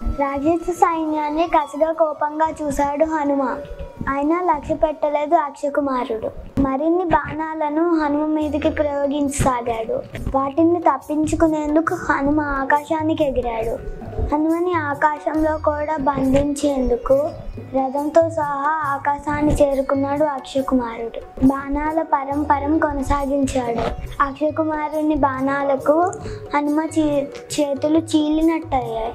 రాక్షస సైన్యాన్ని కసిగా కోపంగా చూశాడు హనుమ అయినా లక్ష్య పెట్టలేదు అక్షకుమారుడు మరిన్ని బాణాలను హనుమ మీదకి ప్రయోగించసాగాడు వాటిని తప్పించుకునేందుకు హనుమ ఆకాశానికి ఎగిరాడు హనుమని ఆకాశంలో కూడా బంధించేందుకు రథంతో సహా ఆకాశాన్ని చేరుకున్నాడు అక్షకుమారుడు బాణాల పరంపరం కొనసాగించాడు అక్షకుమారుని బాణాలకు హనుమ చీ చేతులు చీలినట్టయ్యాయి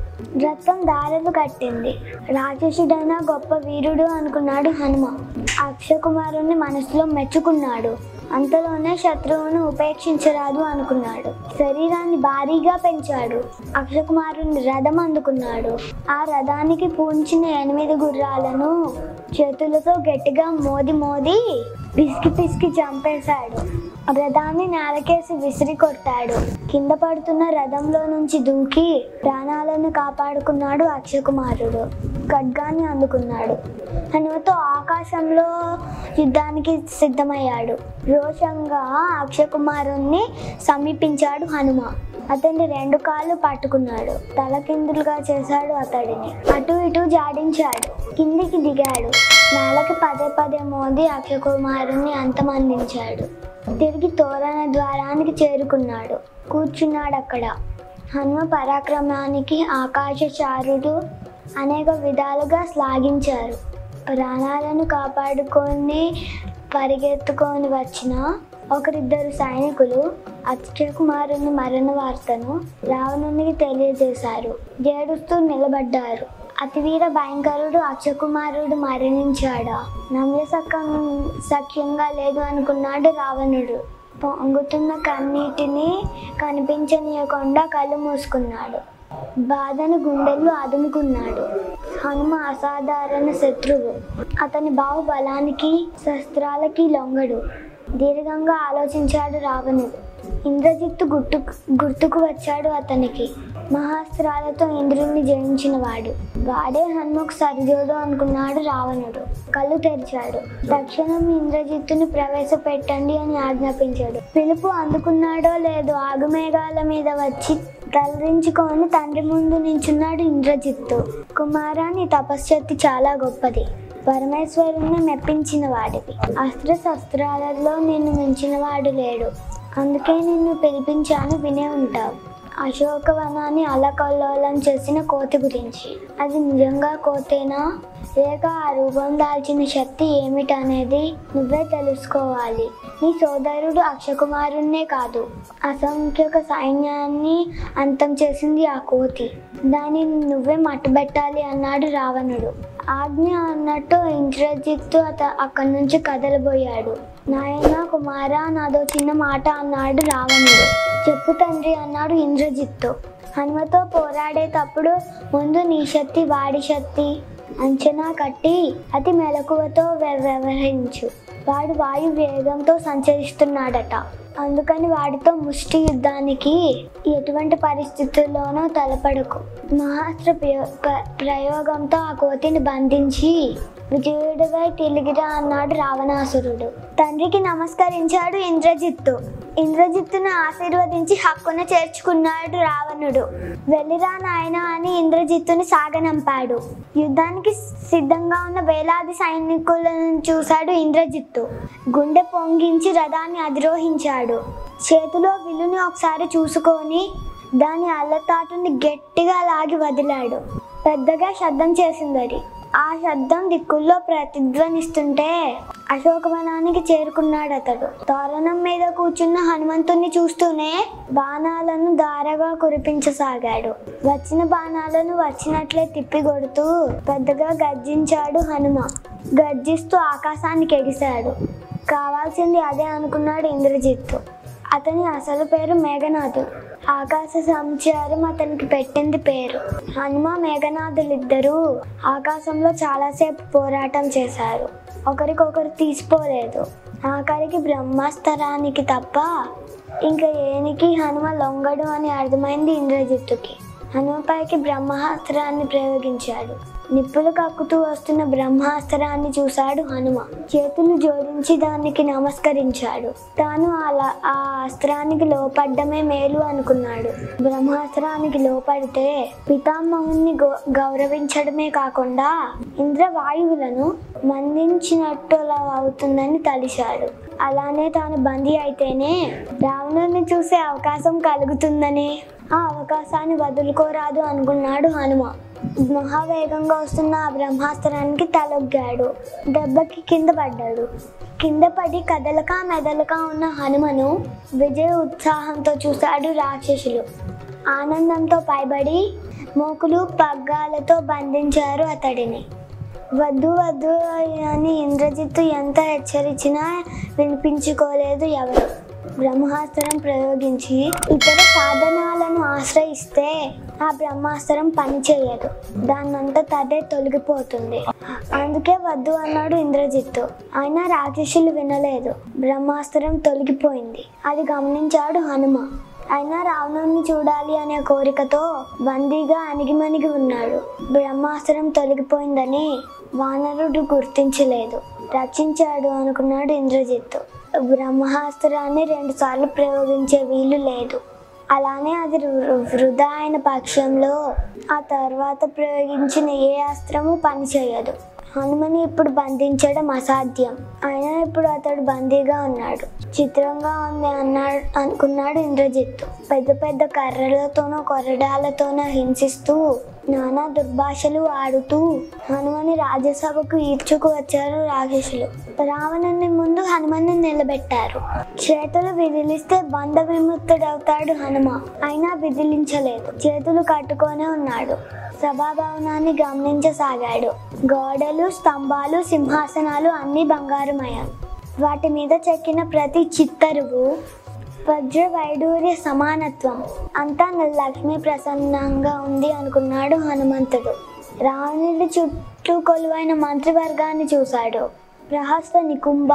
రథం దారులు కట్టింది రాక్షసుడైన గొప్ప వీరుడు అనుకున్నాడు హనుమ అక్షకుమారుని మనసులో మెచ్చుకున్నాడు అంతలోనే శత్రువును ఉపేక్షించరాదు అనుకున్నాడు శరీరాన్ని భారీగా పెంచాడు అక్షకుమారుని రథం అందుకున్నాడు ఆ రథానికి పూంచిన ఎనిమిది గుర్రాలను చేతులతో గట్టిగా మోది మోది పిసికి పిసికి చంపేశాడు రథాన్ని నేలకేసి విసిరి కొట్టాడు కింద పడుతున్న రథంలో నుంచి దూకి ప్రాణాలను కాపాడుకున్నాడు అక్షకుమారుడు ఖడ్గాన్ని అందుకున్నాడు హనుమతో ఆకాశంలో యుద్ధానికి సిద్ధమయ్యాడు రోషంగా అక్షకుమారుణ్ణి సమీపించాడు హనుమ అతని రెండు కాళ్ళు పట్టుకున్నాడు తలకిందులుగా చేశాడు అతడిని అటు ఇటు జాడించాడు కిందికి దిగాడు నేలకి పదే పదే మోది అక్షకుమారుణ్ణి అంతమందించాడు తిరిగి తోరణ ద్వారానికి చేరుకున్నాడు కూర్చున్నాడు అక్కడ హనుమ పరాక్రమానికి ఆకాశచారుడు అనేక విధాలుగా శ్లాఘించారు ప్రాణాలను కాపాడుకొని పరిగెత్తుకొని వచ్చిన ఒకరిద్దరు సైనికులు అక్షయకుమారుని మరణ వార్తను రావణునికి తెలియజేశారు ఏడుస్తూ నిలబడ్డారు అతివీర భయంకరుడు అక్షకుమారుడు మరణించాడా నమ్యసకం సఖ్యంగా లేదు అనుకున్నాడు రావణుడు పొంగుతున్న కన్నీటిని కనిపించనీయకుండా కళ్ళు మూసుకున్నాడు బాధను గుండెల్లో అదుముకున్నాడు హనుమ అసాధారణ శత్రువు అతని బాహుబలానికి శస్త్రాలకి లొంగడు దీర్ఘంగా ఆలోచించాడు రావణుడు ఇంద్రజిత్తు గుర్తు గుర్తుకు వచ్చాడు అతనికి మహాస్త్రాలతో ఇంద్రుణ్ణి జయించిన వాడు వాడే హనుమకు సరిజోడు అనుకున్నాడు రావణుడు కళ్ళు తెరిచాడు తక్షణం ఇంద్రజిత్తుని ప్రవేశపెట్టండి అని ఆజ్ఞాపించాడు పిలుపు అందుకున్నాడో లేదో ఆగుమేఘాల మీద వచ్చి తలరించుకొని తండ్రి ముందు నించున్నాడు ఇంద్రజిత్తు కుమారా నీ తపశ్శక్తి చాలా గొప్పది పరమేశ్వరుని మెప్పించిన వాడివి అస్త్ర శస్త్రాలలో నిన్ను మించిన వాడు లేడు అందుకే నిన్ను పిలిపించాను వినే ఉంటావు అశోకవనాన్ని అలకల్లోలం చేసిన కోతి గురించి అది నిజంగా కోతేనా లేక ఆ రూపం దాల్చిన శక్తి ఏమిటనేది నువ్వే తెలుసుకోవాలి నీ సోదరుడు అక్షకుమారుణ్ణే కాదు అసంఖ్యక సైన్యాన్ని అంతం చేసింది ఆ కోతి దానిని నువ్వే మట్టుబెట్టాలి అన్నాడు రావణుడు ఆజ్ఞ అన్నట్టు ఇంద్రజిత్తు అత అక్కడి నుంచి కదలబోయాడు నాయన కుమారా నాదో చిన్న మాట అన్నాడు రావణుడు చెప్పు తండ్రి అన్నాడు ఇంద్రజిత్తు హనుమతో పోరాడేటప్పుడు ముందు నీ శక్తి వాడి శక్తి అంచనా కట్టి అతి మెలకువతో వ్య- వ్యవహరించు వాడు వాయు వేగంతో సంచరిస్తున్నాడట అందుకని వాడితో ముష్టి యుద్ధానికి ఎటువంటి పరిస్థితుల్లోనూ తలపడకు మహాస్త్ర ప్రయో- ప- ప్రయోగంతో ఆ కోతిని బంధించి విజయుడివై తిరిగిరా అన్నాడు రావణాసురుడు తండ్రికి నమస్కరించాడు ఇంద్రజిత్తు ఇంద్రజిత్తును ఆశీర్వదించి హక్కున చేర్చుకున్నాడు రావణుడు వెళ్ళిరా నాయన అని ఇంద్రజిత్తుని సాగనంపాడు యుద్ధానికి సిద్ధంగా ఉన్న వేలాది సైనికులను చూశాడు ఇంద్రజిత్తు గుండె పొంగించి రథాన్ని అధిరోహించాడు చేతిలో విల్లుని ఒకసారి చూసుకొని దాని అల్లతాటుని గట్టిగా లాగి వదిలాడు పెద్దగా శబ్దం చేసింది అది ఆ శబ్దం దిక్కుల్లో ప్రతిధ్వనిస్తుంటే అశోకవనానికి చేరుకున్నాడు అతడు తోరణం మీద కూర్చున్న హనుమంతుణ్ణి చూస్తూనే బాణాలను దారగా కురిపించసాగాడు వచ్చిన బాణాలను వచ్చినట్లే తిప్పి కొడుతూ పెద్దగా గర్జించాడు హనుమ గర్జిస్తూ ఆకాశానికి ఎగిశాడు కావాల్సింది అదే అనుకున్నాడు ఇంద్రజిత్తు అతని అసలు పేరు మేఘనాథుడు ఆకాశ సంచారం అతనికి పెట్టింది పేరు హనుమ మేఘనాథులిద్దరూ ఆకాశంలో చాలాసేపు పోరాటం చేశారు ఒకరికొకరు తీసిపోలేదు ఆఖరికి బ్రహ్మాస్త్రానికి తప్ప ఇంకా ఏనికి హనుమ లొంగడు అని అర్థమైంది ఇంద్రజిత్తుకి హనుమపైకి బ్రహ్మాస్త్రాన్ని ప్రయోగించాడు నిప్పులు కక్కుతూ వస్తున్న బ్రహ్మాస్త్రాన్ని చూశాడు హనుమ చేతులు జోడించి దానికి నమస్కరించాడు తాను అలా ఆ అస్త్రానికి లోపడ్డమే మేలు అనుకున్నాడు బ్రహ్మాస్త్రానికి లోపడితే పితామహుని గౌ- గౌరవించడమే కాకుండా ఇంద్రవాయువులను మందించినట్టు అలా అవుతుందని తలిశాడు అలానే తాను బందీ అయితేనే రావణుని చూసే అవకాశం కలుగుతుందని ఆ అవకాశాన్ని వదులుకోరాదు అనుకున్నాడు హనుమ మహావేగంగా వస్తున్న ఆ బ్రహ్మాస్త్రానికి తలొగ్గాడు దెబ్బకి కింద పడ్డాడు కింద పడి కదలక మెదలక ఉన్న హనుమను విజయ ఉత్సాహంతో చూశాడు రాక్షసులు ఆనందంతో పైబడి మోకులు పగ్గాలతో బంధించారు అతడిని వద్దు వద్దు అని ఇంద్రజిత్తు ఎంత హెచ్చరించినా వినిపించుకోలేదు ఎవరు బ్రహ్మాస్త్రం ప్రయోగించి ఇతర సాధనాలను ఆశ్రయిస్తే ఆ బ్రహ్మాస్త్రం పనిచేయదు దాన్నంతా తదే తొలగిపోతుంది అందుకే వద్దు అన్నాడు ఇంద్రజిత్తు అయినా రాక్షసులు వినలేదు బ్రహ్మాస్త్రం తొలగిపోయింది అది గమనించాడు హనుమ అయినా రావణుని చూడాలి అనే కోరికతో బందీగా అణిగిమణిగి ఉన్నాడు బ్రహ్మాస్త్రం తొలగిపోయిందని వానరుడు గుర్తించలేదు రక్షించాడు అనుకున్నాడు ఇంద్రజిత్తు బ్రహ్మాస్త్రాన్ని రెండుసార్లు ప్రయోగించే వీలు లేదు అలానే అది వృ- వృధా అయిన పక్షంలో ఆ తర్వాత ప్రయోగించిన ఏ అస్త్రము పనిచేయదు హనుమని ఇప్పుడు బంధించడం అసాధ్యం అయినా ఇప్పుడు అతడు బందీగా ఉన్నాడు చిత్రంగా ఉంది అన్నాడు అనుకున్నాడు ఇంద్రజిత్తు పెద్ద పెద్ద కర్రలతోనో కొరడాలతోనో హింసిస్తూ నానా దుర్భాషలు ఆడుతూ హనుమని రాజ్యసభకు ఈడ్చుకు వచ్చారు రాక్షసులు రావణుని ముందు హనుమని నిలబెట్టారు చేతులు విదిలిస్తే బంధ విముక్తుడవుతాడు హనుమ అయినా విదిలించలేదు చేతులు కట్టుకొనే ఉన్నాడు సభాభవనాన్ని గమనించసాగాడు గోడలు స్తంభాలు సింహాసనాలు అన్ని బంగారుమయం వాటి మీద చెక్కిన ప్రతి చిత్తరువు వజ్ర వైడూర్య సమానత్వం అంతా లక్ష్మీ ప్రసన్నంగా ఉంది అనుకున్నాడు హనుమంతుడు రావణుడి చుట్టూ కొలువైన మంత్రివర్గాన్ని చూశాడు ప్రహస్త నికుంభ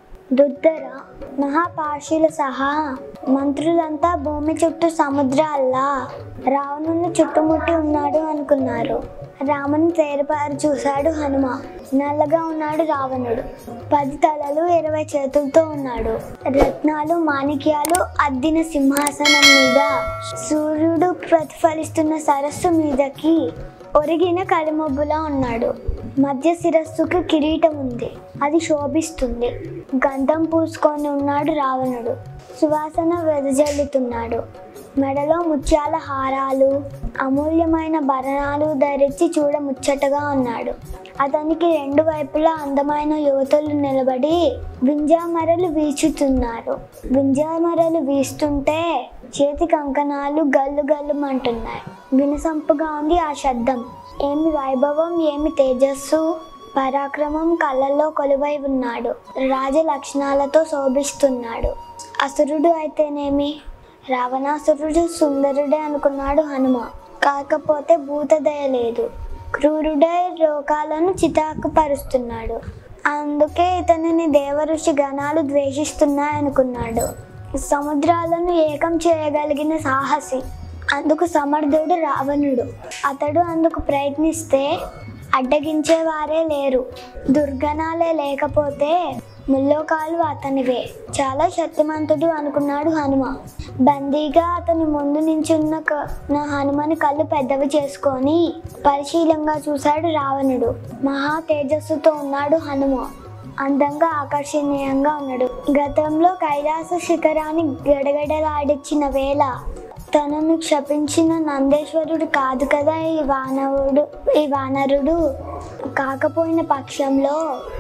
దుర్ధర మహాపాషుల సహా మంత్రులంతా భూమి చుట్టూ సముద్రాల్లా రావణుని చుట్టుముట్టి ఉన్నాడు అనుకున్నారు రాముని తేరపారు చూశాడు హనుమ నల్లగా ఉన్నాడు రావణుడు పది తలలు ఇరవై చేతులతో ఉన్నాడు రత్నాలు మాణిక్యాలు అద్దిన సింహాసనం మీద సూర్యుడు ప్రతిఫలిస్తున్న సరస్సు మీదకి ఒరిగిన కలిమొబ్బులా ఉన్నాడు మధ్య శిరస్సుకు కిరీటం ఉంది అది శోభిస్తుంది గంధం పూసుకొని ఉన్నాడు రావణుడు సువాసన వెదజల్లుతున్నాడు మెడలో ముత్యాల హారాలు అమూల్యమైన భరణాలు ధరించి చూడ ముచ్చటగా ఉన్నాడు అతనికి రెండు వైపులా అందమైన యువతులు నిలబడి వింజామరలు వీచుతున్నారు వింజామరలు వీస్తుంటే చేతి కంకణాలు గల్లు గల్లుమంటున్నాయి వినసంపుగా ఉంది ఆ శబ్దం ఏమి వైభవం ఏమి తేజస్సు పరాక్రమం కళ్ళల్లో కొలువై ఉన్నాడు రాజ లక్షణాలతో శోభిస్తున్నాడు అసురుడు అయితేనేమి రావణాసురుడు సుందరుడే అనుకున్నాడు హనుమ కాకపోతే భూతదయ లేదు క్రూరుడే లోకాలను చితాకుపరుస్తున్నాడు అందుకే ఇతనిని దేవఋషి గణాలు ద్వేషిస్తున్నాయనుకున్నాడు సముద్రాలను ఏకం చేయగలిగిన సాహసి అందుకు సమర్థుడు రావణుడు అతడు అందుకు ప్రయత్నిస్తే అడ్డగించేవారే లేరు దుర్గణాలే లేకపోతే ముల్లోకాలు అతనివే చాలా శక్తిమంతుడు అనుకున్నాడు హనుమ బందీగా అతని ముందు నించున్న క- నా హనుమని కళ్ళు పెద్దవి చేసుకొని పరిశీలంగా చూశాడు రావణుడు మహా తేజస్సుతో ఉన్నాడు హనుమ అందంగా ఆకర్షణీయంగా ఉన్నాడు గతంలో కైలాస శిఖరాన్ని గడగడలాడించిన వేళ తనను క్షపించిన నందేశ్వరుడు కాదు కదా ఈ వానవుడు ఈ వానరుడు కాకపోయిన పక్షంలో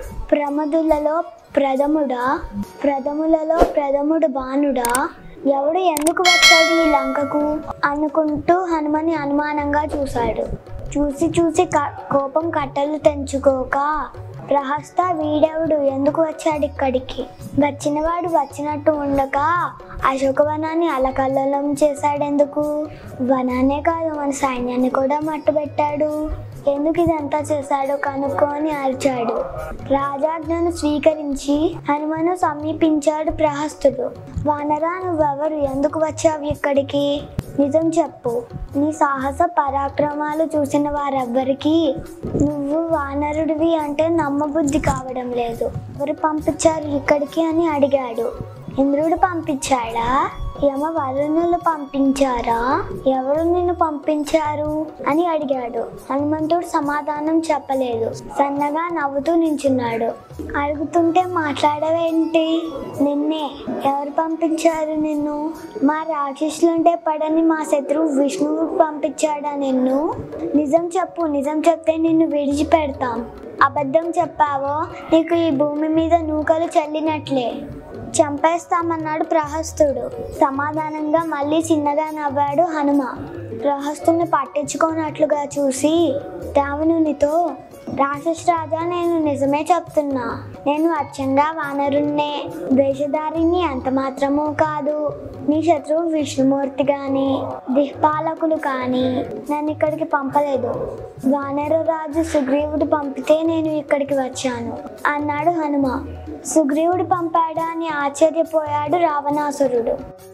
ప్రమదులలో ప్రథముడా ప్రథములలో ప్రథముడు బాణుడా ఎవడు ఎందుకు వచ్చాడు ఈ లంకకు అనుకుంటూ హనుమని అనుమానంగా చూశాడు చూసి చూసి క- కోపం కట్టలు తెంచుకోక ప్రహస్త వీడెవడు ఎందుకు వచ్చాడు ఇక్కడికి వచ్చినవాడు వచ్చినట్టు ఉండక అశోకవనాన్ని అలకల్లోలం చేశాడెందుకు వనాన్నే కాదు మన సైన్యాన్ని కూడా మట్టుబెట్టాడు ఎందుకు ఇదంతా చేశాడో కనుక్కొని అరిచాడు రాజాజ్ఞను స్వీకరించి హనుమను సమీపించాడు ప్రహస్తుడు వానరా నువ్వెవరు ఎందుకు వచ్చావు ఇక్కడికి నిజం చెప్పు నీ సాహస పరాక్రమాలు చూసిన వారెవ్వరికీ నువ్వు వానరుడివి అంటే నమ్మబుద్ధి కావడం లేదు ఎవరు పంపించారు ఇక్కడికి అని అడిగాడు ఇంద్రుడు పంపించాడా యమ వరుణులు పంపించారా ఎవరు నిన్ను పంపించారు అని అడిగాడు హనుమంతుడు సమాధానం చెప్పలేదు సన్నగా నవ్వుతూ నించున్నాడు అడుగుతుంటే మాట్లాడవేంటి నిన్నే ఎవరు పంపించారు నిన్ను మా రాక్షసులుంటే పడని మా శత్రువు విష్ణువు పంపించాడా నిన్ను నిజం చెప్పు నిజం చెప్తే నిన్ను విడిచిపెడతాం అబద్ధం చెప్పావో నీకు ఈ భూమి మీద నూకలు చల్లినట్లే చంపేస్తామన్నాడు ప్రహస్తుడు సమాధానంగా మళ్ళీ చిన్నగా నవ్వాడు హనుమ ప్రహస్తుని పట్టించుకోనట్లుగా చూసి రావణునితో రాక్షస రాజా నేను నిజమే చెప్తున్నా నేను అచ్చంగా వానరుణ్ణే వేషధారిని అంత మాత్రమూ కాదు నీ శత్రువు విష్ణుమూర్తి కానీ దిక్పాలకులు కానీ నన్ను ఇక్కడికి పంపలేదు వానర రాజు సుగ్రీవుడు పంపితే నేను ఇక్కడికి వచ్చాను అన్నాడు హనుమ సుగ్రీవుడు పంపాడా అని ఆశ్చర్యపోయాడు రావణాసురుడు